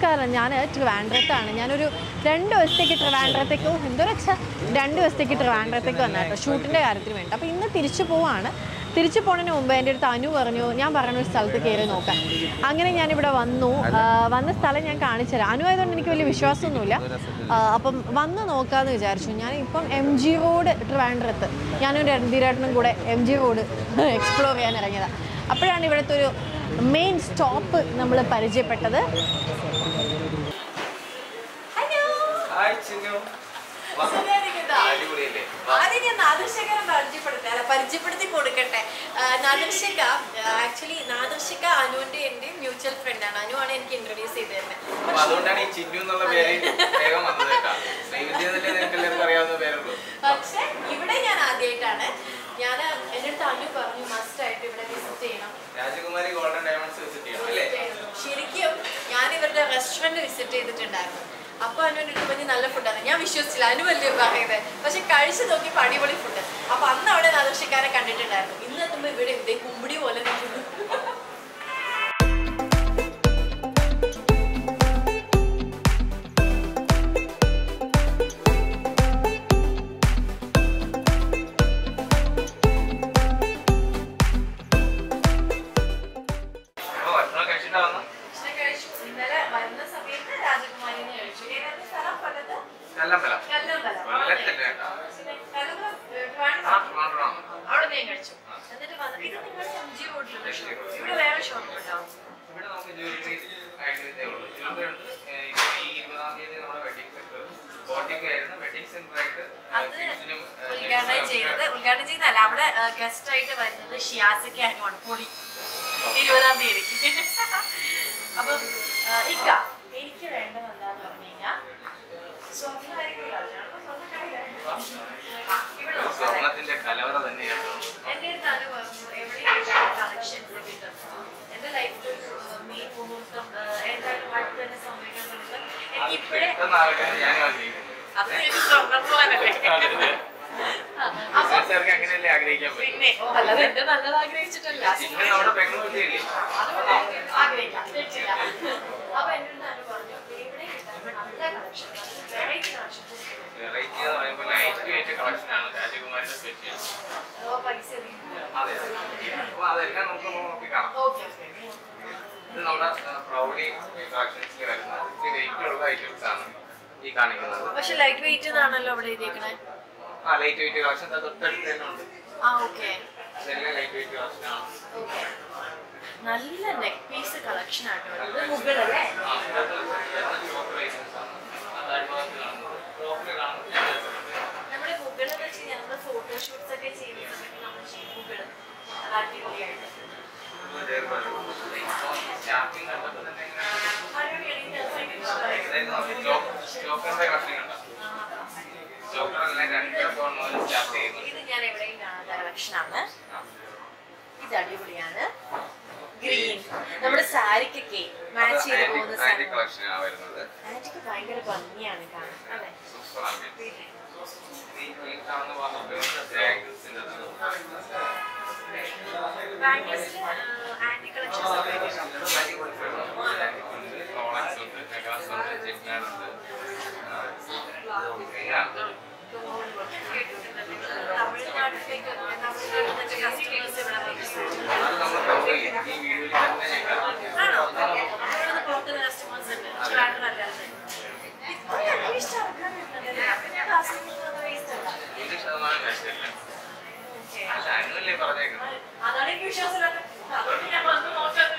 നമസ്കാരം ഞാൻ ട്രിവാൻഡ്രത്താണ് ഞാനൊരു രണ്ട് ദിവസത്തേക്ക് ട്രിവാൻഡ്രത്തേക്ക് ഓ എന്തോ വെച്ചാൽ രണ്ട് ദിവസത്തേക്ക് ട്രിവാൻഡ്രത്തേക്ക് വന്ന കേട്ടോ ഷൂട്ടിൻ്റെ കാര്യത്തിന് വേണ്ടി അപ്പോൾ ഇന്ന് തിരിച്ചു പോവാണ് തിരിച്ചു പോണതിന് മുമ്പ് എൻ്റെ അടുത്ത് അനു പറഞ്ഞു ഞാൻ പറഞ്ഞ ഒരു സ്ഥലത്ത് കയറി നോക്കാൻ അങ്ങനെ ഞാനിവിടെ വന്നു ആ, വന്ന സ്ഥലം ഞാൻ കാണിച്ചു തരാം അനു ആയതുകൊണ്ട് എനിക്ക് വലിയ വിശ്വാസമൊന്നുമില്ല ആ, അപ്പം വന്ന് നോക്കാമെന്ന് വിചാരിച്ചു ഞാൻ ഇപ്പം എം ജി റോഡ് ട്രിവാൻഡ്രത്ത് ഞാനും രൺധീരേട്ടനും കൂടെ എം ജി റോഡ് എക്സ്പ്ലോർ ചെയ്യാൻ ഇറങ്ങിയതാണ് അപ്പോഴാണ് ഇവിടുത്തെ ഒരു മെയിൻ സ്റ്റോപ്പ് നമ്മൾ പരിചയപ്പെട്ടത് ഹായ് ചിന്നു വാ. അടിപൊളിയല്ലേ വാ. ആദ്യം ഞാൻ നാദർശകനെ പരിചയപ്പെടുത്തേ അല്ല പരിചയപ്പെടുത്തി കൊടുക്കട്ടെ നാദർശക ആക്ച്വലി നാദർശക അനുവിന്റെ എന്റെ മ്യൂച്വൽ ഫ്രണ്ടാണ് അനു ആണ് എനിക്ക് ഇൻട്രൊഡ്യൂസ് ചെയ്ത് തന്നെ അപ്പൊ അതുകൊണ്ടാണ് ഈ ചിന്നു എന്നുള്ള പേര് വേഗം വന്നത് കേട്ടാ ശ്രീവിദ്യ എന്നല്ലേ നിങ്ങൾക്ക് എല്ലാവർക്കും അറിയാവുന്ന പേരുള്ളൂ പക്ഷെ ഇവിടെ ഞാൻ ആദ്യമായിട്ടാണ് ഞാൻ എൻ്റെ അടുത്ത് അനു പറഞ്ഞു മസ്റ്റ് ആയിട്ട് ഇവിടെ വിസിറ്റ് ചെയ്യണം രാജകുമാരി ഗോൾഡൻ ഡയമണ്ട്സ് വിസിറ്റ് ചെയ്യണം അല്ലേ ശരിക്കും ഞാൻ ഇവരുടെ റെസ്റ്റോറന്റ് വിസിറ്റ് ചെയ്തിട്ടുണ്ടായിരുന്നു അപ്പൊ അനുവിന്റെ അടുത്ത് പറഞ്ഞ് നല്ല ഫുഡാണ് ഞാൻ വിശ്വസിച്ചില്ല അനു വലിയ പറയുന്നത് പക്ഷെ കഴിച്ചു നോക്കി അടിപൊളി ഫുഡ് അപ്പൊ അന്ന് അവിടെ നാദർശക്കാരെ കണ്ടിട്ടുണ്ടായിരുന്നു ഇന്ന് എത്തുമ്പോ ഇവിടെ ഇതേ കുമ്പിടി പോലെ നിൽക്കുന്നു അപ്പൊ ഭക്ഷണം കഴിച്ചിട്ടാ വന്ന ഭക്ഷണം കഴിച്ചു ഇന്നലെ വരുന്ന സമയത്ത് രാജകുമാരിനെ കഴിച്ചു ഏതാണ്ട് സ്ഥലം കൊല്ലത്ത് കല്ലമ്പല കല്ലമ്പലം കൊല്ലത്തല്ലേ കേട്ടാ കല്ലമ്പലം ഏ, ആ ട്രിവാൻഡ്രം. ട്രിവാൻഡ്രം. അവിടെ ഞാൻ കഴിച്ചു എന്നിട്ട് വന്ന് ഇത് നിങ്ങളുടെ എം ജി റോഡിലുള്ള ഷോപ്പ് ഇവിടെ വേറെ ഷോപ്പ് ഉണ്ടാവും ഇവിടെ നമുക്ക് ജ്വല്ലറി ആയിട്ട് ഇതേ ഉള്ളൂ ജ്വല്ലറി ഉണ്ട് ഏ, ഇപ്പൊ ഈ ഇരുപതാം തീയതി നമ്മുടെ വെഡിങ് സെന്റർ ബോട്ടിക് ആയിരുന്നു വെഡിങ് സെന്റർ ആയിട്ട് അത് കിഡ്സിനും ഉദ്ഘാടനം ചെയ്തത് ഉദ്ഘാടനം ചെയ്തല്ല അവിടെ ഗസ്റ്റ് ആയിട്ട് വരുന്നത് ഷിയാസക്ക് അനുവാണ് പൊളി ഇരുപതാം തീയതി അപ്പം ആ, ഇക്ക എനിക്ക് വേണ്ടത് എന്താന്ന് പറഞ്ഞു കഴിഞ്ഞാൽ സ്വർണ്ണ ഇവിടെ നോക്കാം. സ്വർണത്തിന്റെ കലവറ തന്നെയാണ് എന്റെ അടുത്ത് അത് പറഞ്ഞു എവിടെയാണ് കളക്ഷൻസ് കിട്ടുന്നത് എന്റെ ലൈഫിൽ ഒരു മെയിൻ മുഹൂർത്തം ആ, എന്തായാലും അടുത്ത് തന്നെ സംഭവിക്കാൻ പറ്റുന്നത് എനിക്ക് ഇപ്പോഴേ പെട്ടെന്ന് ആൾക്കാർ ഞാനും ആഗ്രഹിക്കുന്നു അത് എനിക്ക് സ്വർണ്ണം പോകാനല്ലേ ആ, അപ്പൊ ബിസിനസ്സുകാർക്ക് അങ്ങനെയല്ലേ ആഗ്രഹിക്കാൻ പറ്റും പിന്നെ അല്ലാതെ എന്റെ നല്ലത് ആഗ്രഹിച്ചിട്ടല്ല ചിന്നു നമ്മുടെ പെൺകുട്ടിയില്ലേ അതുകൊണ്ട് ആഗ്രഹിക്കാം തെറ്റില്ല അപ്പൊ എന്റെ അടുത്ത് അനു പറഞ്ഞു ഇവിടെ കിട്ടാൻ നല്ല കളക്ഷൻ വെറൈറ്റി കളക്ഷൻ വെറൈറ്റി എന്ന് പറയുമ്പോൾ ലൈറ്റ് വെയിറ്റ് കളക്ഷൻ ആണ് രാജകുമാരിയുടെ സ്പെഷ്യൽ അതോ പൈസ അതെ അപ്പൊ അതെല്ലാം നമുക്ക് നോക്കി കാണാം ഓക്കെ ഇത് നമ്മുടെ പ്രൗഡി കളക്ഷൻസിൽ വരുന്ന ഇത്തിരി വെയിറ്റ് ഉള്ള ഐറ്റംസ് ആണ് ഈ കാണിക്കുന്നത് പക്ഷെ ലൈറ്റ് വെയിറ്റ് എന്നാണല്ലോ അവിടെ എഴുതിയേക്കണേ ആ ലൈറ്റ് വെയിറ്റ് കളക്ഷൻ തൊട്ടടുത്ത് തന്നെ ഉണ്ട് ആ ഓക്കെ ഇതെല്ലാം ലൈറ്റ് വെയിറ്റ് കളക്ഷൻ ആണ് ഓക്കെ നല്ല നെക്ക് പീസ് കളക്ഷൻ ആട്ടോ ഇത് മുകളല്ലേ ആ, ഇതൊക്കെ ചോക്കർ ഐറ്റംസ് ആണ് അതായത് കാണുന്നത് ചോക്കർ കാണുന്നത് നമ്മുടെ മുകൾ എന്ന് വെച്ച് കഴിഞ്ഞാൽ നമ്മൾ ഫോട്ടോഷൂട്ട്സ് ഒക്കെ ചെയ്യുന്ന സമയത്ത് നമ്മൾ ചെയ്യും മുകൾ അത് അടിപൊളിയായിട്ട് സ്റ്റാർട്ടിങ് കണ്ടപ്പോൾ തന്നെ അടിപൊളിയായിട്ട് എനിക്ക് ഭയങ്കര ഇഷ്ടമായി. അതായത് നമുക്ക് ചോക്കറിന്റെ കളക്ഷൻ കണ്ടോ ചോക്കറെല്ലാം രണ്ടര പൗൺ മുതൽ സ്റ്റാർട്ട് ചെയ്യുന്നു ഇത് ഞാൻ എവിടെയും കാണാത്ത കളക്ഷൻ ആണ് ഇത് അടിപൊളിയാണ് ഗ്രീൻ നമ്മുടെ സാരിക്കൊക്കെ മാച്ച് ചെയ്ത് പോകുന്ന ആന്റി സാധനം കളക്ഷൻ ആണ് വരുന്നത് ആന്റിക്ക് ഭയങ്കര ഭംഗിയാണ് കാണാൻ അല്ലേ സൂപ്പർ ആണ് ഈ ഈ കാണുന്ന ഭാഗത്ത് ബാംഗിൾസിന്റെ ബാംഗിൾസിൽ ആന്റി കളക്ഷൻസ് ഒക്കെ റോളക്സ് ഉണ്ട് മെഗാസ് ഉണ്ട് ജിഗ്നാൻ ഉണ്ട് തമിഴ്നാട്ടിലേക്ക് തമിഴ്നാട്ടിൽ നിന്നൊക്കെ കസ്റ്റമേഴ്സ് ഇവിടെ വരുന്നുണ്ട്. അത് നമ്മൾ കവർ ചെയ്യും ഈ വീഡിയോയിൽ തന്നെ ഞാൻ കാണാം ആണോ ഇവിടുന്ന് പുറത്തുനിന്ന് കസ്റ്റമേഴ്സ് ഉണ്ട് ട്രിവാൻഡ്രം അല്ലാതെ ഇപ്പൊ ഞാൻ ഇഷ്ടം ആൾക്കാരുണ്ടല്ലേ അപ്പൊ ഞാൻ കാസർഗോഡ് വേസ്റ്റ് അല്ല ഒരു ശതമാനം നഷ്ടമില്ല ഓക്കെ അല്ല അനുവല്ലേ പറഞ്ഞേക്കുന്നത് അതാണ് എനിക്ക് വിശ്വാസമില്ലാത്തത് അതുകൊണ്ട് ഞാൻ വന്ന് നോക്കാത്ത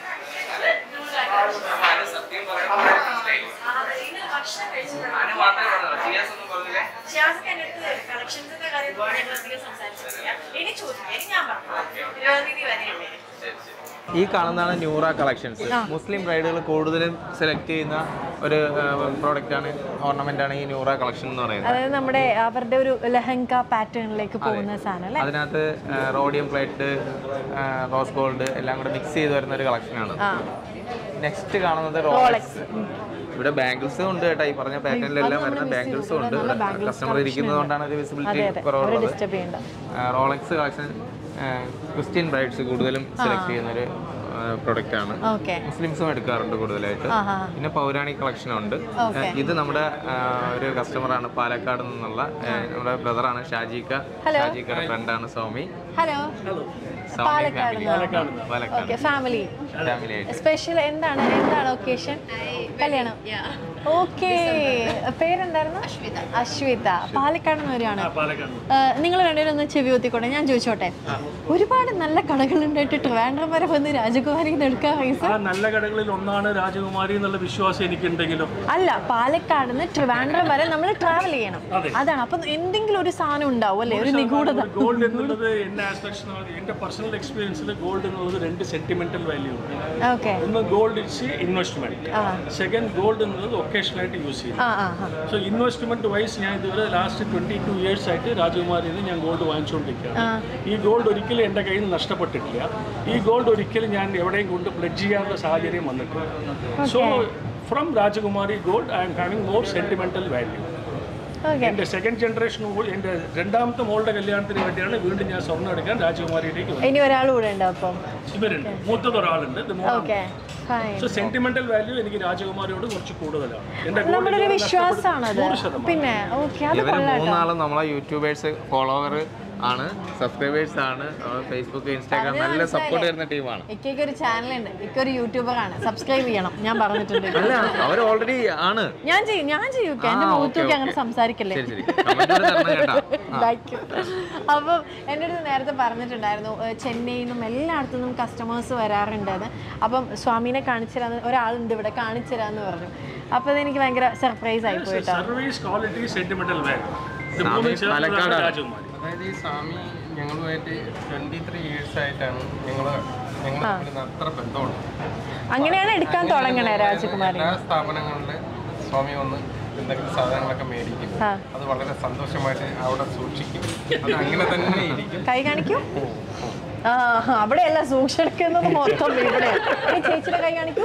അപ്പൊ അനു സത്യം പറയുമ്പോൾ മനസ്സിലായി ഇന്ന് ഭക്ഷണം കഴിച്ചതാണ് അനു മാത്രമേ പറഞ്ഞുള്ളൂ സിയാസ് ഒന്നും പറഞ്ഞില്ലേ ഷിയാസൊക്കെ എൻ്റെ അടുത്ത് കളക്ഷൻസിന്റെ കാര്യം ഞങ്ങൾ അധികം സംസാരിച്ചിട്ടില്ല ഇനി ചോദിക്കാം ഇനി ഞാൻ പറഞ്ഞു ഇരുപതാം തീയതി വരെയല്ലേ ശരി ശരി ഈ കാണുന്നതാണ് ന്യൂറ കളക്ഷൻസ് മുസ്ലിം ബ്രൈഡുകൾ കൂടുതലും സെലക്ട് ചെയ്യുന്ന ഒരു പ്രോഡക്റ്റ് ആണ് ഓർണമെന്റ് ആണ് ഈ ന്യൂറ കളക്ഷൻ എന്ന് പറയുന്നത് അതായത് നമ്മുടെ അവരുടെ ഒരു ലെഹങ്ക പാറ്റേണിലേക്ക് പോകുന്ന സാധനം അല്ലേ അതിനകത്ത് റോഡിയം പ്ലേറ്റ് റോസ് ഗോൾഡ് എല്ലാം കൂടെ മിക്സ് ചെയ്ത് വരുന്ന ഒരു കളക്ഷനാണ് ആ നെക്സ്റ്റ് കാണുന്നത് റോളക്സ് ഇവിടെ ബാംഗിൾസും ഉണ്ട് കേട്ടോ ഈ പറഞ്ഞ പാറ്റേണിലെല്ലാം വരുന്ന ബാംഗിൾസും ഉണ്ട് കസ്റ്റമർ ഇരിക്കുന്നത് കൊണ്ടാണ് ഒരു വിസിബിലിറ്റി അതെ അവരെ കുറവുള്ളത് ഡിസ്റ്റർബ് ചെയ്യണ്ട റോളക്സ് കളക്ഷൻ ക്രിസ്ത്യൻ ബ്രൈഡ്സ് കൂടുതലും സെലക്ട് ചെയ്യുന്ന ഒരു പ്രൊഡക്റ്റ് ആണ് ഓക്കെ മുസ്ലിംസും എടുക്കാറുണ്ട് കൂടുതലായിട്ട് ആ ആ പിന്നെ പൗരാണിക് കളക്ഷൻ ഉണ്ട് Okay. ഏഹ് ഇത് നമ്മുടെ ആ, ഒരു കസ്റ്റമറാണ് പാലക്കാട് നിന്നുള്ള ഏഹ് നമ്മുടെ ബ്രദറാണ് ഷാജിക്ക Hello. ഷാജിക്കയുടെ ഫ്രണ്ടാണ് Swami hello Swami Palakkad family Palakkad okay family family ആയിട്ട് സ്പെഷ്യൽ എന്താണ് എന്താണ് ഒക്കേഷൻ കല്യാണം ഓക്കെ പേരെന്തായിരുന്നു അശ്വിത അശ്വിത പാലക്കാട് നിന്ന് വരികയാണ് നിങ്ങൾ രണ്ടുപേരും ഒന്ന് ചെവി ഒത്തിക്കോട്ടെ ഞാൻ ചോദിച്ചോട്ടെ ഒരുപാട് നല്ല കടകളുണ്ടായിട്ട് ട്രിവാൻഡ്രം വരെ വന്ന് രാജകുമാരി എടുക്കാൻ പൈസ ആ നല്ല കടകളിൽ ഒന്നാണ് രാജകുമാരി എന്നുള്ള വിശ്വാസം എനിക്കുണ്ടെങ്കിലും അല്ല പാലക്കാട് നിന്ന് ട്രിവാൻഡ്രം വരെ നമ്മൾ ട്രാവൽ ചെയ്യണം അതാണ് അപ്പൊ എന്തെങ്കിലും ഒരു സാധനം ഉണ്ടാവും അല്ലേ ഒരു നിഗൂഢത ഗോൾഡ് എന്നുള്ളത് എന്റെ ആസ്പെക്ട്സ് എന്റെ പേഴ്സണൽ എക്സ്പീരിയൻസിൽ ഗോൾഡ് എന്നുള്ളത് രണ്ട് സെന്റിമെന്റൽ വാല്യൂ ഉണ്ട് ഓക്കെ ഒന്ന് gold it's investment second gold എന്നുള്ളത് ഒക്കേഷനായിട്ട് യൂസ് ചെയ്യും ആ ആ ആ. സോ ഇൻവെസ്റ്റ്മെന്റ് വൈസ് ഞാൻ ഇതുവരെ ലാസ്റ്റ് ട്വന്റി ടു ഇയേഴ്സ് ആയിട്ട് രാജകുമാരിയിൽ നിന്ന് ഞാൻ ഗോൾഡ് വാങ്ങിച്ചുകൊണ്ടിരിക്കുകയാണ് ഈ ഗോൾഡ് ഒരിക്കലും എൻ്റെ കയ്യിൽ നിന്ന് നഷ്ടപ്പെട്ടിട്ടില്ല ഈ ഗോൾഡ് ഒരിക്കലും ഞാൻ എവിടെയും കൊണ്ട് പ്ലഡ്ജ് ചെയ്യാനുള്ള സാഹചര്യം വന്നിട്ടില്ല so from Rajakumari gold I'm having more sentimental value okay എൻ്റെ സെക്കൻഡ് ജനറേഷൻ എൻ്റെ രണ്ടാമത്തെ മോളുടെ കല്യാണത്തിന് വേണ്ടിയാണ് വീണ്ടും ഞാൻ സ്വർണ്ണം എടുക്കാൻ രാജകുമാരിയിലേക്ക് വന്നത് ഇനി ഒരാൾ കൂടെ ഉണ്ട് അപ്പം ഇവരുണ്ട് മൂത്തത് ഒരാളുണ്ട് ഇത് മൂന്നാമത്തെ okay fine so sentimental value എനിക്ക് രാജകുമാരിയോട് കുറച്ച് കൂടുതലാണ് എൻ്റെ നമ്മുടെ ഒരു ഗോൾഡ് വിശ്വാസമാണത് നൂറ് ശതമാനം പിന്നെ ഓക്കെ അത് ഇവര് കൊള്ളാം മൂന്നാളും നമ്മളെ യൂട്യൂബേഴ്സ് ഫോളോവർ ആണ് സബ്സ്ക്രൈബേഴ്സ് ആണ് ഫേസ്ബുക്ക് ഇൻസ്റ്റാഗ്രാം നല്ല സപ്പോർട്ട് തരുന്ന ടീമാണ് ഇക്കൊക്കെ ഒരു ചാനലുണ്ട് ഇക്ക ഒരു യൂട്യൂബറാണ് സബ്സ്ക്രൈബ് ചെയ്യണം ഞാൻ പറഞ്ഞിട്ടുണ്ട് അല്ല അവർ ഓൾറെഡി ആണ് ഞാൻ ചെയ്യും ഞാൻ ചെയ്യും ഇക്ക. എന്റെ ആ, മുഖത്തൊക്കെ okay, അങ്ങനെ okay. സംസാരിക്കല്ലേ ശരി ശരി Comment കൂടെ തരണം കേട്ടാ ആ. Thank you. അപ്പം എൻ്റെ അടുത്ത് നേരത്തെ പറഞ്ഞിട്ടുണ്ടായിരുന്നു ഏഹ് ചെന്നൈയിൽ നിന്നും എല്ലായിടത്തു നിന്നും കസ്റ്റമേഴ്സ് വരാറുണ്ടെന്ന് അപ്പം സ്വാമിനെ കാണിച്ചു തരാന്ന് ഒരാളുണ്ട് ഇവിടെ കാണിച്ചു തരാന്ന് പറഞ്ഞു അപ്പോൾ അതെനിക്ക് ഭയങ്കര സർപ്രൈസ് ആയി പോയിട്ടോ സർവീസ് ക്വാളിറ്റി സെന്റിമെന്റൽ വാല്യൂ ഇത് സ്വാമി മൂന്നും ചേർന്നതാണ് പാലക്കാടാണ്. രാജകുമാരി അതായത് ഈ സ്വാമി ഞങ്ങളുമായിട്ട് ട്വന്റി ത്രീ ഇയേഴ്സ് ആയിട്ടാണ് ഞങ്ങൾ ഞങ്ങൾ തമ്മിൽ അത്ര ബന്ധമുണ്ട് അങ്ങനെയാണ് എടുക്കാൻ തുടങ്ങണേ രാജകുമാരി എല്ലാ സ്ഥാപനങ്ങളിലും സ്വാമി വന്ന് എന്തെങ്കിലും സാധനങ്ങളൊക്കെ മേടിക്കും ആ. അത് വളരെ സന്തോഷമായിട്ട് അവിടെ സൂക്ഷിക്കും അത് അങ്ങനെ തന്നെ ഇരിക്കും കൈ കാണിക്കൂ ആ അവിടെയല്ല സൂക്ഷിക്കുന്നത് മൊത്തം ഇവിടെ ഈ ചേച്ചിയുടെ കൈ കാണിക്കൂ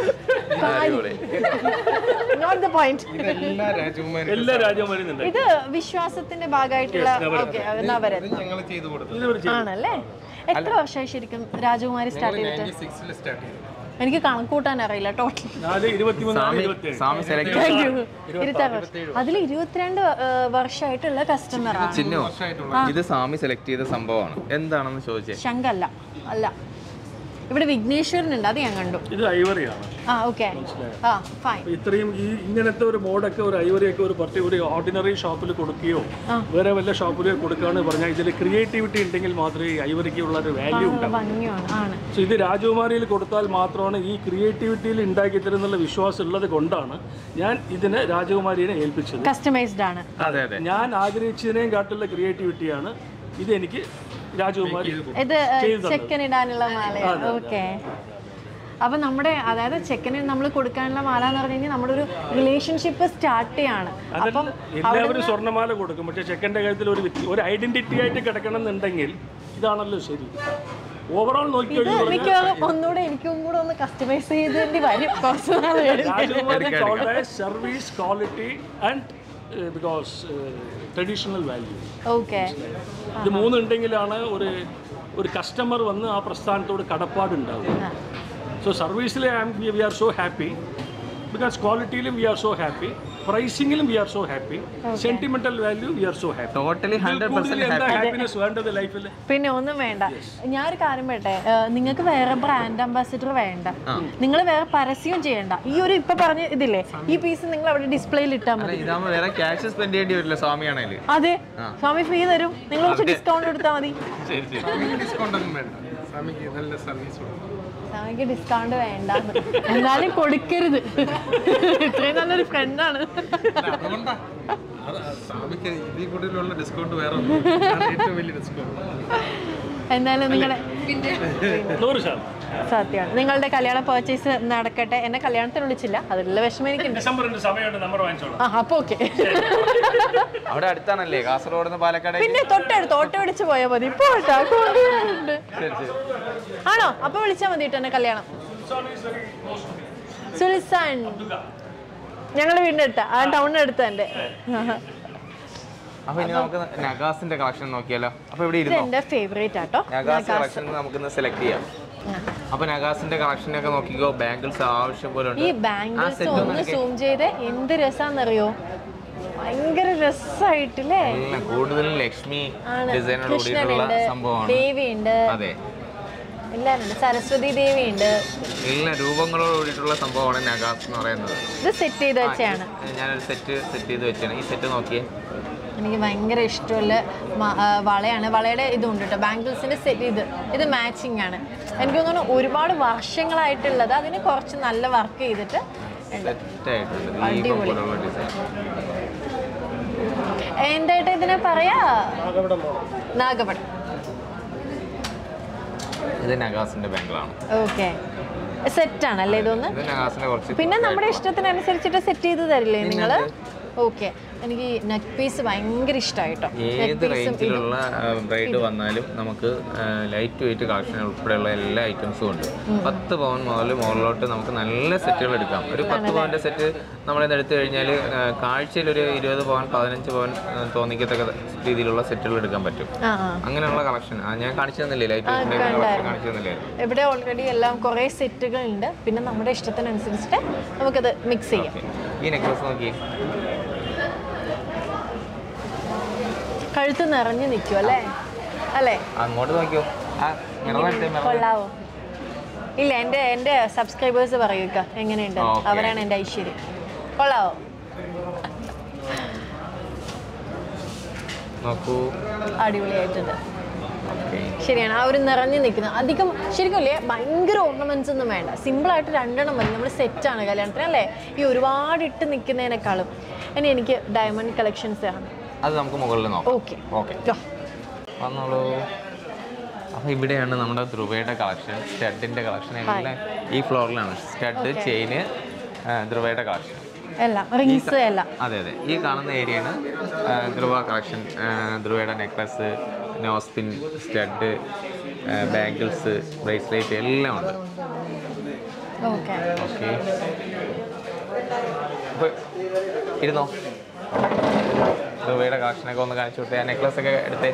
നോട്ട് ദ പോയിന്റ് ഇതെല്ലാ രാജകുമാരി എല്ലാ രാജകുമാരിയും ഉണ്ട് ഇത് വിശ്വാസത്തിന്റെ ഭാഗമായിട്ടുള്ള ഓക്കെ നവരത്നം ഞങ്ങൾ ചെയ്തു കൊടുത്തത് ഇതൊരു ചെയ്യും ആണല്ലേ എത്ര വർഷമായി ശരിക്കും രാജകുമാരി സ്റ്റാർട്ട് ചെയ്തിട്ട് നയൻറ്റി സിക്സിൽ സ്റ്റാർട്ട് ചെയ്തത് എനിക്ക് കണക്കൂട്ടാൻ അറിയില്ല ടോട്ടൽ നാല് ഇരുപത്തിമൂന്ന് നാല് സ്വാമി ഇരുപത്തിയേഴ് സ്വാമി സെലക്ട് താങ്ക് യു ഇരുപത്താറ് വർഷം അതിൽ ഇരുപത്തിരണ്ട് ഏഹ്, വർഷമായിട്ടുള്ള കസ്റ്റമറാണ് ചിന്നു വർഷമായിട്ടുള്ള ഇത് സ്വാമി സെലക്ട് ചെയ്ത സംഭവമാണ് എന്താണെന്ന് ചോദിച്ചേ ശങ്കല്ല അല്ല ഇവിടെ വിഘ്നേശ്വരനുണ്ട് അത് ഞാൻ കണ്ടു ഇത് ഐവറിയാണ് ആ ഓക്കെ ആ ഫൈൻ ഇത്രയും ഈ ഇങ്ങനത്തെ ഒരു മോഡൊക്കെ ഒരു ഐവറിയൊക്കെ ഒരു പർട്ടി ഒരു ഓർഡിനറി ഷോപ്പിൽ കൊടുക്കുകയോ വേറെ വല്ല ഷോപ്പിലോ കൊടുക്കുകയാണെന്ന് പറഞ്ഞാൽ ഇതിൽ ക്രിയേറ്റിവിറ്റി ഉണ്ടെങ്കിൽ മാത്രമേ ഈ ഐവറിക്കുള്ള ഒരു വാല്യൂ ഉണ്ടാവൂ ഭംഗിയാണ് ആണ് സോ ഇത് രാജകുമാരിയിൽ കൊടുത്താൽ മാത്രമാണ് ഈ ക്രിയേറ്റിവിറ്റിയിൽ ഉണ്ടാക്കി തരുന്നുള്ള വിശ്വാസം ഉള്ളത് കൊണ്ടാണ് ഞാൻ ഇതിനെ രാജകുമാരിയെ ഏൽപ്പിച്ചത് കസ്റ്റമൈസ്ഡ് ആണ് അതെ അതെ ഞാൻ ആഗ്രഹിച്ചതിനേയും കാട്ടുള്ള ക്രിയേറ്റിവിറ്റിയാണ് ഇത് എനിക്ക് രാജകുമാരി ഇത് ചെക്കൻ ഇടാനുള്ള മാലയാണ് ഓക്കെ അപ്പൊ നമ്മുടെ അതായത് ചെക്കന് നമ്മൾ കൊടുക്കാനുള്ള മാല എന്ന് പറഞ്ഞു കഴിഞ്ഞാൽ നമ്മുടെ ഒരു റിലേഷൻഷിപ്പ് സ്റ്റാർട്ട് ചെയ്യാണ് അപ്പം എല്ലാവരും സ്വർണ്ണമാല കൊടുക്കും പക്ഷെ ചെക്കൻ്റെ കാര്യത്തിൽ ഒരു വ്യത്യ- ഒരു ഐഡന്റിറ്റി ആയിട്ട് കിടക്കണം എന്നുണ്ടെങ്കിൽ ഇതാണല്ലോ ശരി ഓവറോൾ ഇത് നോക്കിക്കഴിഞ്ഞാൽ മിക്കവാറും ഒന്നുകൂടെ എനിക്കും കൂടെ ഒന്ന് കസ്റ്റമൈസ് ചെയ്തേണ്ടി വരും കുറച്ച് നാൾ കഴിഞ്ഞ്. Rajakumari service quality and because traditional value okay ഇത് മൂന്നുണ്ടെങ്കിലാണ് ഒരു ഒരു കസ്റ്റമർ വന്ന് ആ പ്രസ്ഥാനത്തോട് കടപ്പാടുണ്ടാവും സോ സർവീസിൽ we are so happy because ക്വാളിറ്റിയിലും വി ആർ സോ ഹാപ്പി പ്രൈസിങ്ങിലും we are so happy sentimental value we are so happy totally hundred percent എന്താ ഹാപ്പിനെസ് വേണ്ടത് ലൈഫിൽ പിന്നെ ഒന്നും വേണ്ട ഞാനൊരു കാര്യം പറയട്ടെ നിങ്ങൾക്ക് വേറെ ബ്രാൻഡ് അംബാസിഡർ വേണ്ട നിങ്ങൾ വേറെ പരസ്യം ചെയ്യണ്ട ഈ ഒരു ഇപ്പൊ പറഞ്ഞ ഇതില്ലേ ഈ പീസ് നിങ്ങൾ അവിടെ ഡിസ്പ്ലേയിൽ ഇട്ടാൽ അല്ല മതി ഇതാകുമ്പോ വേറെ ക്യാഷ് സ്പെൻഡ് ചെയ്യേണ്ടി വരില്ല സ്വാമിയാണേല് അതെ സ്വാമി ഫ്രീ തരും നിങ്ങൾ കുറച്ച് ഡിസ്കൗണ്ട് എടുത്താൽ മതി ശരി ശരി സ്വാമിക്ക് ഡിസ്കൗണ്ട് ഒന്നും വേണ്ട സ്വാമിക്ക് നല്ല സർവീസ് കൊടുക്കും സ്വാമിക്ക് ഡിസ്കൗണ്ട് വേണ്ട എന്നാലും കൊടുക്കരുത് ഇത്രയും നല്ലൊരു ഫ്രണ്ടാണ് അതുകൊണ്ടാ അത് സ്വാമിക്ക് ഇതിൽ കൂടുതലുള്ള ഡിസ്കൗണ്ട് വേറെ ഒന്നും ഇല്ല. അതാണ് ഏറ്റവും വലിയ ഡിസ്കൗണ്ട് എന്നാലും നിങ്ങളുടെ നൂറ് ശതമാനം സത്യമാണ് നിങ്ങളുടെ കല്യാണ പർച്ചേസ് നടക്കട്ടെ എന്നെ കല്യാണത്തിന് വിളിച്ചില്ല അതിലുള്ള വിഷമം എനിക്കുണ്ട് ഡിസംബറിന്റെ സമയമുണ്ട് നമ്പർ വാങ്ങിച്ചോളാം ആ അപ്പൊ ഓക്കെ അവിടെ അടുത്താണല്ലേ കാസർഗോഡ് നിന്ന് പാലക്കാട് പിന്നെ തൊട്ടടുത്ത് ഓട്ടോ വിളിച്ച് പോയാൽ മതി ഇപ്പൊ കേട്ടോ, കൊണ്ടുവരുന്നുണ്ട്. ശരി ശരി ആണോ അപ്പൊ വിളിച്ചാൽ മതി കേട്ടോ എന്നെ കല്യാണം സുൽസാൻ ഞങ്ങളുടെ വീടിന്റെ അടുത്താ ആ ടൗണിന്റെ അടുത്താ എന്റെ അപ്പൊ ഇനി നമുക്ക് നഗാസിന്റെ കളക്ഷൻ നോക്കിയാലോ അപ്പൊ ഇവിടെ ഇത് ഇരുന്നോ എന്റെ ഫേവറേറ്റ് ആട്ടോ നഗാസ് കളക്ഷൻ നമുക്കിന്ന് സെലക്ട് ചെയ്യാം ആ. അപ്പൊ നഗാസിന്റെ കളക്ഷൻ ഒക്കെ നോക്കിക്കോ ബാംഗിൾസ് ആവശ്യം പോലെ ഈ ഉണ്ട് ആ ബാംഗിൾസ് set ഒന്ന് സൂം ചെയ്ത് എന്ത് രസാന്നറിയോ ഭയങ്കര രസമായിട്ടില്ലേ എല്ലാം കൂടുതലും ലക്ഷ്മി ആണ് ഡിസൈനോട് കൂടിയിട്ടുള്ള കൃഷ്ണനുണ്ട് സംഭവമാണ് ദേവിയുണ്ട് അതെ എല്ലാരും ഉണ്ട് സരസ്വതി ദേവിയുണ്ട് എല്ലാ രൂപങ്ങളോട് കൂടിയിട്ടുള്ള സംഭവമാണ് നഗാസ് എന്ന് പറയുന്നത് ഇത് സെറ്റ് ചെയ്ത് വെച്ചാണ് ആ, ഞാനൊരു സെറ്റ് സെറ്റ് ചെയ്ത് വെച്ചാണ് ഈ സെറ്റ് നോക്കിയേ എനിക്ക് ഭയങ്കര ഇഷ്ടമുള്ള മ- ആ, വളയാണ് വളയുടെ ഇതുണ്ട് കേട്ടോ ബാംഗിൾസിന്റെ സെറ്റ് ഇത് ഇത് മാച്ചിങ് ആണ് എനിക്ക് തോന്നുന്നു ഒരുപാട് വർഷങ്ങളായിട്ടുള്ളത് അതിന് കുറച്ച് നല്ല വർക്ക് ചെയ്തിട്ട് ഉണ്ട് സെറ്റ് ആയിട്ടുണ്ട് ദീപം അടിപൊളി. പോലുള്ള ഡിസൈൻ എന്തായിട്ട് ഇതിനെ പറയാ നാഗപടം ഇത് നഗാസിന്റെ ബാങ്കിളാണ് ഓക്കെ സെറ്റ് ആണല്ലേ ഇതൊന്ന് ഇത് നഗാസിന്റെ കുറച്ച് പിന്നെ നമ്മുടെ ഇഷ്ടത്തിനനുസരിച്ചിട്ട് സെറ്റ് ചെയ്ത് തരില്ലേ നിങ്ങൾ ഓക്കെ എനിക്ക് നെക്ക് പീസ് ഭയങ്കര ഇഷ്ടമായിട്ടോ ഏത് റേഞ്ചിലുള്ള ബ്രൈഡ് വന്നാലും നമുക്ക് ലൈറ്റ് വെയിറ്റ് കളക്ഷൻ ഉൾപ്പെടെയുള്ള എല്ലാ ഐറ്റംസും ഉണ്ട് പത്ത് പവൻ മുതൽ മുകളിലോട്ട് നമുക്ക് നല്ല സെറ്റുകൾ എടുക്കാം ഒരു പത്ത് പവന്റെ സെറ്റ് നമ്മളിത് എടുത്തു കഴിഞ്ഞാൽ കാഴ്ചയിൽ ഒരു ഇരുപത് പവൻ പതിനഞ്ച് പവൻ ആ, തോന്നിക്കത്തക്ക രീതിയിലുള്ള സെറ്റുകൾ എടുക്കാൻ പറ്റും ആ ആ അങ്ങനെയുള്ള കളക്ഷൻ ഞാൻ കാണിച്ചു തന്നില്ലേ ലൈറ്റ് വെയിറ്റിന്റെ കളക്ഷൻ കാണിച്ചു തന്നില്ലേ ഇവിടെ ഓൾറെഡി എല്ലാം കുറേ സെറ്റുകൾ ഉണ്ട് പിന്നെ നമ്മുടെ ഇഷ്ടത്തിനനുസരിച്ചിട്ട് നമുക്കത് മിക്സ് ചെയ്യാം ഓക്കെ ഈ നെക്ലസ് നോക്കി കഴുത്ത് നിറഞ്ഞു നിൽക്കും അല്ലേ അല്ലേ അങ്ങോട്ട് നോക്കിയോ ആ മിറർ കൊള്ളാവോ ഇല്ല എൻ്റെ എൻ്റെ സബ്സ്ക്രൈബേഴ്സ് പറയുക എങ്ങനെയുണ്ട് ഓക്കേ. അവരാണ് എൻ്റെ ഐശ്വര്യം കൊള്ളാവോ നോക്കൂ അടിപൊളിയായിട്ടുണ്ട് ഓക്കെ ശരിയാണ് ആ ഒരു നിറഞ്ഞു നിൽക്കുന്ന അധികം ശരിക്കും അല്ലേ ഭയങ്കര ഓർണമെന്റ്സ് ഒന്നും വേണ്ട സിമ്പിളായിട്ട് രണ്ടെണ്ണം മതി നമ്മൾ സെറ്റാണ് കല്യാണത്തിന് അല്ലേ ഈ ഒരുപാട് ഇട്ട് നിൽക്കുന്നതിനേക്കാളും ഇനി എനിക്ക് ഡയമണ്ട് കളക്ഷൻസ് ആണ് അത് നമുക്ക് മുകളിൽ നോക്കാം ഓക്കെ ഓക്കെ വന്നോളൂ അപ്പോൾ ഇവിടെയാണ് നമ്മുടെ ധ്രുവയുടെ കളക്ഷൻ സ്റ്റഡിൻ്റെ കളക്ഷൻ എല്ലാം ഈ ഫ്ലോറിലാണ് സ്റ്റഡ് ചെയിന് ധ്രുവയുടെ കളക്ഷൻ എല്ലാം റിങ്സ് എല്ലാം അതെ അതെ ഈ കാണുന്ന ഏരിയയാണ് ആ, ധ്രുവ കളക്ഷൻ ധ്രുവയുടെ necklace nose pin stud bangles bracelet എല്ലാം ഉണ്ട് ഓക്കെ ഓക്കെ അപ്പോൾ ഇരുന്നോ ധ്രുവയുടെ കളക്ഷനൊക്കെ ഒന്ന് കാണിച്ചു കൊടുത്തേ ആ നെക്ലസ് ഒക്കെ എടുത്തേ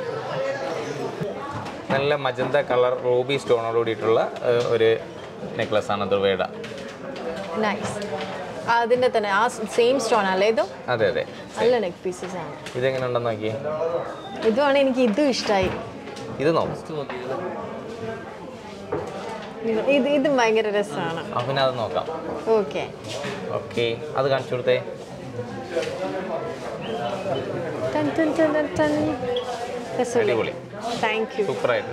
നല്ല മജന്ത കളർ റൂബി സ്റ്റോണോട് കൂടിയിട്ടുള്ള ഏഹ്, ഒരു നെക്ലസ് ആണ് ധ്രുവയുടെ നൈസ് അതിൻ്റെ തന്നെ ആ സെയിം സ്റ്റോൺ അല്ലേ ഇതും അതെ അതെ നല്ല നെക്ക് പീസസ് ആണ് ഇതെങ്ങനെ ഉണ്ടെന്ന് നോക്കിയേ ഇതുമാണ് എനിക്ക് ഇതും ഇഷ്ടമായി ഇത് നോക്കാം ഇത് ഇത് ഇതും ഭയങ്കര രസമാണ് അപ്പം പിന്നെ അത് നോക്കാം ഓക്കെ ഓക്കെ അത് കാണിച്ചു കൊടുത്തേ അടിപൊളി. താങ്ക് യു സൂപ്പറായിട്ട്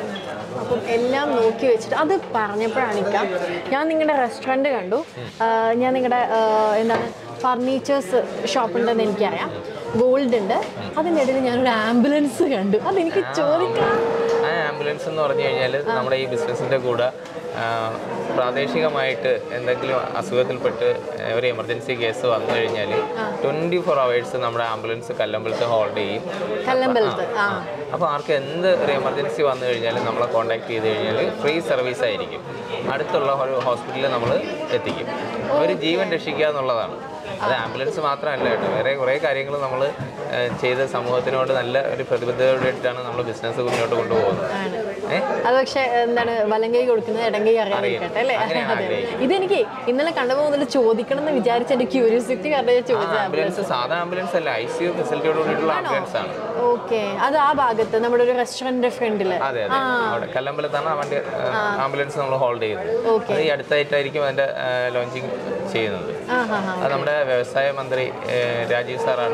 അപ്പം എല്ലാം നോക്കി വെച്ചിട്ട് അത് പറഞ്ഞപ്പോഴാണ് ഇക്കാം ഞാൻ നിങ്ങളുടെ റെസ്റ്റോറൻറ്റ് കണ്ടു ആ, ഞാൻ നിങ്ങളുടെ ആ, എന്താണ് ഫർണിച്ചേഴ്സ് ഷോപ്പ് ഉണ്ടെന്ന് എനിക്കറിയാം ഗോൾഡ് ഉണ്ട് അതിൻ്റെ ഇടയിൽ ഞാനൊരു ആംബുലൻസ് കണ്ടു അതെനിക്ക് ചോദിക്കണം ആ ആംബുലൻസ് എന്ന് പറഞ്ഞു കഴിഞ്ഞാൽ നമ്മുടെ ഈ ബിസിനസ്സിൻ്റെ കൂടെ ആ, പ്രാദേശികമായിട്ട് എന്തെങ്കിലും അസുഖത്തിൽപ്പെട്ട് ആ, ഒരു എമർജൻസി കേസ് വന്നു കഴിഞ്ഞാൽ ട്വൻറ്റി ഫോർ അവേഴ്സ് നമ്മുടെ ആംബുലൻസ് കല്ലമ്പലത്ത് ഹോൾഡ് ചെയ്യും കല്ലമ്പലത്ത് ആ അപ്പോൾ ആർക്ക് എന്ത് ഒരു എമർജൻസി വന്നു കഴിഞ്ഞാലും നമ്മളെ കോൺടാക്ട് ചെയ്ത് കഴിഞ്ഞാൽ ഫ്രീ സർവീസ് ആയിരിക്കും അടുത്തുള്ള ഒരു ഹോസ്പിറ്റലിൽ നമ്മൾ എത്തിക്കും ഒരു ജീവൻ രക്ഷിക്കുക എന്നുള്ളതാണ് അത് ആംബുലൻസ് മാത്രമല്ല കേട്ടോ വേറെ കുറേ കാര്യങ്ങൾ നമ്മൾ ചെയ്ത് സമൂഹത്തിനോട് നല്ല ഒരു പ്രതിബദ്ധതയോടെയാണ് നമ്മൾ ബിസിനസ് മുന്നോട്ട് കൊണ്ടുപോകുന്നത് ആണ് ഏഹ് അത് പക്ഷേ എന്താണ് വലങ്കൈ കൊടുക്കുന്നത് ഇടങ്കൈ അറിയാതിരിക്കട്ടെ അല്ലേ അങ്ങനെയാണ് അതെ. ആഗ്രഹിക്കുന്നത്. ഇതെനിക്ക് ഇന്നലെ കണ്ടപ്പോൾ മുതൽ ചോദിക്കണം എന്ന് വിചാരിച്ച എൻ്റെ ക്യൂരിയോസിറ്റി കാരണം ഞാൻ ആ ചോദിച്ചത് ആംബുലൻസ് സാധാ ആംബുലൻസ് അല്ല ഐ സി യു ഫെസിലിറ്റിയോട് കൂടിയിട്ടുള്ള ആംബുലൻസ് ആണ് ഓക്കെ അത് ആ ഭാഗത്ത് നമ്മുടെ ഒരു റെസ്റ്റോറൻറ്റ് ഫ്രണ്ടിൽ അതെ അതെ അവിടെ കല്ലമ്പലത്താണ് ആ വണ്ടി ആംബുലൻസ് നമ്മൾ ഹോൾഡ് ചെയ്യുന്നത് ഓക്കെ അത് ഈ അടുത്തായിട്ടായിരിക്കും അതിന്റെ ലോഞ്ചിങ് ചെയ്യുന്നത് ആ ഹാ ഹാ അത് നമ്മുടെ വ്യവസായ മന്ത്രി ഏഹ്, രാജീവ് സാറാണ്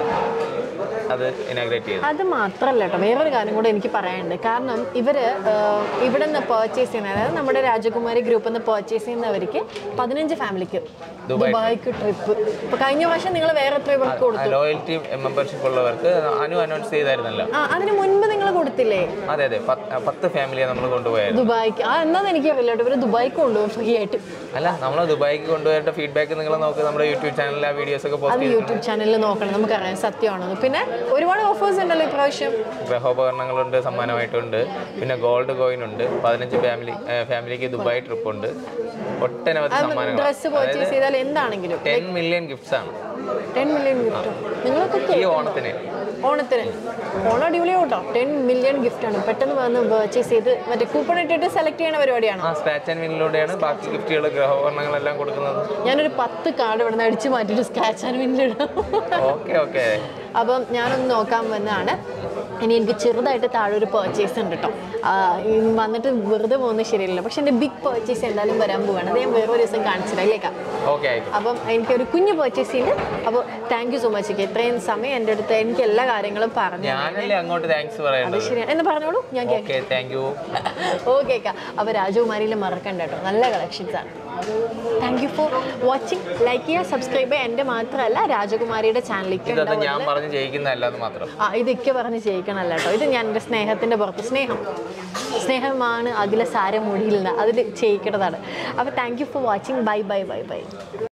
അത് ഇനാഗ്രേറ്റ് ചെയ്തത് അത് മാത്രമല്ല കേട്ടോ വേറൊരു കാര്യം കൂടെ എനിക്ക് പറയാനുണ്ട് കാരണം ഇവർ ഇവിടെ നിന്ന് പർച്ചേസ് ചെയ്യുന്ന അതായത് നമ്മുടെ രാജകുമാരി ഗ്രൂപ്പിൽ നിന്ന് പർച്ചേസ് ചെയ്യുന്നവർക്ക് പതിനഞ്ച് ഫാമിലിക്ക് ദുബായിക്ക് ട്രിപ്പ് ഇപ്പൊ കഴിഞ്ഞ വർഷം നിങ്ങൾ വേറെ എത്ര പേർക്ക് കൊടുത്തു ലോയൽറ്റി മെമ്പർഷിപ്പ് ഉള്ളവർക്ക് അനു അനൗൺസ് ചെയ്തായിരുന്നല്ലോ ആ അതിന് മുൻപ് നിങ്ങൾ കൊടുത്തില്ലേ അതെ അതെ പത്ത് പത്ത് ഫാമിലിയെ നമ്മൾ കൊണ്ടുപോയായിരുന്നു ദുബായിക്ക് ആ എന്നാന്ന് എനിക്ക് അറിയില്ല കേട്ടോ ഇവര് ദുബായിക്ക് കൊണ്ടുപോകും ഫ്രീ ആയിട്ട് അല്ല നമ്മൾ ദുബായിക്ക് കൊണ്ടുപോയിട്ട് ഫീഡ്ബാക്ക് നിങ്ങൾ നോക്ക് നമ്മുടെ യൂട്യൂബ് ചാനലിൽ ആ വീഡിയോസ് ഒക്കെ അത് പോസ്റ്റ് ചെയ്ത് യൂട്യൂബ് ചാനലിൽ നോക്കണം നമുക്കറിയാം സത്യമാണെന്ന് പിന്നെ ഒരുപാട് ഓഫേഴ്സ് ഉണ്ടല്ലോ ഇപ്രാവശ്യം ഗൃഹോപകരണങ്ങളുണ്ട് സമ്മാനമായിട്ടുണ്ട് പിന്നെ ഗോൾഡ് കോയിൻ ഉണ്ട് പതിനഞ്ച് ഫാമിലി ഫാമിലിക്ക് ദുബായ് ട്രിപ്പ് ഉണ്ട് ഒട്ടനവധി സമ്മാനങ്ങൾ ഡ്രസ്സ് പർച്ചേസ് ചെയ്താൽ എന്താണെങ്കിലും ടെൻ മില്യൺ ഗിഫ്റ്റ്സ് ആണ് ടെൻ മില്യൺ കിട്ടും നിങ്ങളൊക്കെ ഈ ഓണത്തിന് ഓണത്തിന് ഓണം അടിപൊളിയോ കേട്ടോ ടെൻ മില്യൺ ഗിഫ്റ്റാണ് പെട്ടെന്ന് വന്ന് പർച്ചേസ് ചെയ്ത് മറ്റേ കൂപ്പൺ ഇട്ടിട്ട് സെലക്ട് ചെയ്യണ പരിപാടിയാണ് ആ സ്ക്രാച്ച് ആൻഡ് വിന്നിലൂടെയാണ് ബാക്കി ഗിഫ്റ്റുകൾ ഗ്രഹോപകരണങ്ങളെല്ലാം കൊടുക്കുന്നത് ഞാനൊരു പത്ത് കാർഡ് ഇവിടെ നിന്ന് അടിച്ച് മാറ്റിയിട്ട് സ്ക്രാച്ച് ആൻഡ് വിന്നിലിടാം ഓക്കെ ഓക്കെ അപ്പം ഞാനൊന്ന് നോക്കാൻ വന്നതാണ് ഇനി എനിക്ക് ചെറുതായിട്ട് താഴെ ഒരു പർച്ചേസ് ഉണ്ട് കേട്ടോ ആ, ഇനി വന്നിട്ട് വെറുതെ പോകുന്നത് ശരിയല്ല പക്ഷെ എൻ്റെ ബിഗ് പർച്ചേസ് എന്തായാലും വരാൻ പോവാണ് അത് ഞാൻ വേറെ ഒരു ദിവസം കാണിച്ചിട്ടേക്കാം ഓക്കെ ആയിക്കോട്ടെ അപ്പം എനിക്കൊരു കുഞ്ഞു പർച്ചേസ് ചെയ്യുന്നുണ്ട് അപ്പോൾ താങ്ക് യു സോ മച്ച് എനിക്ക് ഇത്രയും സമയം എൻ്റെ അടുത്ത് എനിക്ക് എല്ലാ കാര്യങ്ങളും പറഞ്ഞു ഞാനല്ലേ അങ്ങോട്ട് താങ്ക്സ് അത് പറയേണ്ടത് ശരിയാണ് എന്ന് പറഞ്ഞോളൂ ഞാൻ കേൾക്കാം ഓക്കെ താങ്ക് യു ഓക്കെ അക്ക അപ്പോൾ രാജകുമാരിയിൽ മറക്കണ്ട കേട്ടോ നല്ല കളക്ഷൻസ് ആണ് thank you for watching like ചെയ്യുക സബ്സ്ക്രൈബ് ചെയ്യുക എൻ്റെ മാത്രമല്ല രാജകുമാരിയുടെ ചാനലിലേക്ക് ഇതൊക്കെ ഞാൻ പറഞ്ഞ് ജയിക്കുന്നതല്ല എന്ന് മാത്രം ആ ഇതൊക്കെ പറഞ്ഞ് ചെയ്യിക്കണമല്ല കേട്ടോ ഇത് ഞാൻ എൻ്റെ സ്നേഹത്തിൻ്റെ പുറത്ത് സ്നേഹം സ്നേഹമാണ് അഖില സാരം മുടിയിൽ നിന്ന് അതിൽ ചെയ്യിക്കേണ്ടതാണ് അപ്പോൾ thank you for watching bye bye bye by